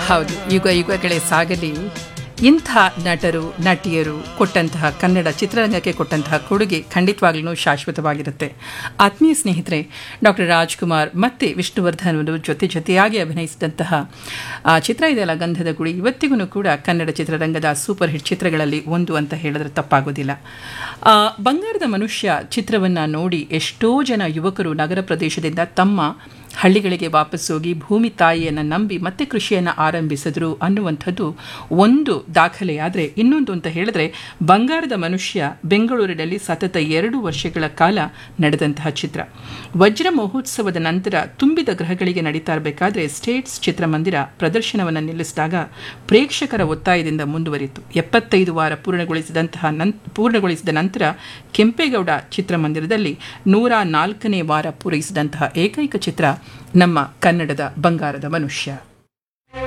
ಹೌದು ಯುಗ ಯುಗಗಳೇ ಸಾಗಲಿ ಇಂಥ ನಟರು ನಟಿಯರು ಕೊಟ್ಟಂತಹ ಕನ್ನಡ ಚಿತ್ರರಂಗಕ್ಕೆ ಕೊಟ್ಟಂತಹ ಕೊಡುಗೆ ಖಂಡಿತವಾಗ್ಲೂ ಶಾಶ್ವತವಾಗಿರುತ್ತೆ ಆತ್ಮೀಯ ಸ್ನೇಹಿತರೆ ಡಾಕ್ಟರ್ ರಾಜ್ಕುಮಾರ್ ಮತ್ತೆ ವಿಷ್ಣುವರ್ಧನ್ ಅವರು ಜೊತೆ ಜೊತೆಯಾಗಿ ಅಭಿನಯಿಸಿದಂತಹ ಆ ಚಿತ್ರ ಇದೆಯಲ್ಲ ಗಂಧದ ಗುಡಿ ಇವತ್ತಿಗೂ ಕೂಡ ಕನ್ನಡ ಚಿತ್ರರಂಗದ ಸೂಪರ್ ಹಿಟ್ ಚಿತ್ರಗಳಲ್ಲಿ ಒಂದು ಅಂತ ಹೇಳಿದ್ರೆ ತಪ್ಪಾಗೋದಿಲ್ಲ ಆ, ಬಂಗಾರದ ಮನುಷ್ಯ ಚಿತ್ರವನ್ನು ನೋಡಿ ಎಷ್ಟೋ ಜನ ಯುವಕರು ನಗರ ಪ್ರದೇಶದಿಂದ ತಮ್ಮ ಹಳ್ಳಿಗಳಿಗೆ ವಾಪಸ್ ಹೋಗಿ ಭೂಮಿ ತಾಯಿಯನ್ನು ನಂಬಿ ಮತ್ತೆ ಕೃಷಿಯನ್ನು ಆರಂಭಿಸಿದ್ರು ಅನ್ನುವಂಥದ್ದು ಒಂದು ದಾಖಲೆಯಾದರೆ ಇನ್ನೊಂದು ಅಂತ ಹೇಳಿದ್ರೆ ಬಂಗಾರದ ಮನುಷ್ಯ ಬೆಂಗಳೂರಿನಲ್ಲಿ ಸತತ ಎರಡು ವರ್ಷಗಳ ಕಾಲ ನಡೆದಂತಹ ಚಿತ್ರ ವಜ್ರ ಮಹೋತ್ಸವದ ನಂತರ ತುಂಬಿದ ಗ್ರಹಗಳಿಗೆ ನಡೀತಾ ಇರಬೇಕಾದ್ರೆ ಸ್ಟೇಟ್ಸ್ ಚಿತ್ರಮಂದಿರ ಪ್ರದರ್ಶನವನ್ನು ನಿಲ್ಲಿಸಿದಾಗ ಪ್ರೇಕ್ಷಕರ ಒತ್ತಾಯದಿಂದ ಮುಂದುವರಿತು ಎಪ್ಪತ್ತೈದು ವಾರ ಪೂರ್ಣಗೊಳಿಸಿದಂತಹ ನನ್ ಪೂರ್ಣಗೊಳಿಸಿದ ನಂತರ ಕೆಂಪೇಗೌಡ ಚಿತ್ರಮಂದಿರದಲ್ಲಿ ನೂರ ನಾಲ್ಕನೇ ವಾರ ಪೂರೈಸಿದಂತಹ ಏಕೈಕ ಚಿತ್ರ ನಮ್ಮ ಕನ್ನಡದ ಬಂಗಾರದ ಮನುಷ್ಯ